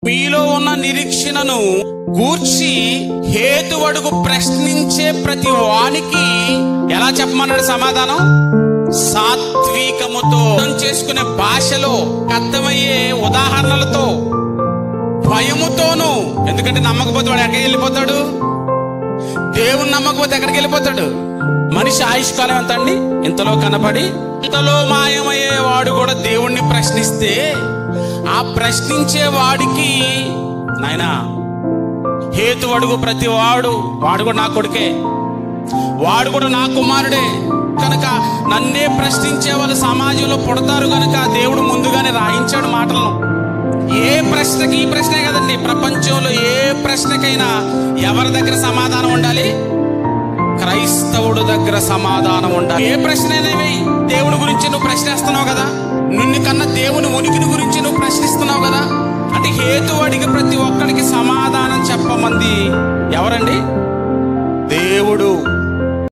మీలో ఉన్న నిరీక్షణను గూర్చి హేతువడుగు ప్రశ్నించే ప్రతి వానికి ఎలా చెప్పమన్నాడు సమాధానం సాత్వికముతో అర్థం చేసుకునే భాషలో అర్థమయ్యే ఉదాహరణలతో భయముతోను ఎందుకంటే నమ్మకపోతే వాడు ఎక్కడికి వెళ్ళిపోతాడు దేవుని నమ్మకపోతే ఎక్కడికి వెళ్ళిపోతాడు మనిషి ఆయుష్కాలం ఎంత అండి ఇంతలో కనబడి ఇంతలో మాయమయ్యే వాడు కూడా దేవుణ్ణి ప్రశ్నిస్తే ఆ ప్రశ్నించే వాడికి నాయనా హేతు అడుగు ప్రతి వాడు వాడు కూడా నా కొడుకే వాడు కూడా నా కుమారుడే కనుక నన్నే ప్రశ్నించే వాళ్ళు సమాజంలో పుడతారు కనుక దేవుడు ముందుగానే రాయించాడు మాటలను ఏ ప్రశ్నకి ఈ ప్రశ్నే కదండి ప్రపంచంలో ఏ ప్రశ్నకైనా ఎవరి దగ్గర సమాధానం ఉండాలి క్రైస్తవుడు దగ్గర సమాధానం ఉండాలి ఏ ప్రశ్నైనా వేయి దేవుడి గురించి నువ్వు ప్రశ్నిస్తున్నావు కదా నిన్ను కన్నా దేవుని ఉనికిని గురించి నువ్వు ప్రశ్నిస్తున్నావు కదా అంటే హేతు అడిగి ప్రతి ఒక్క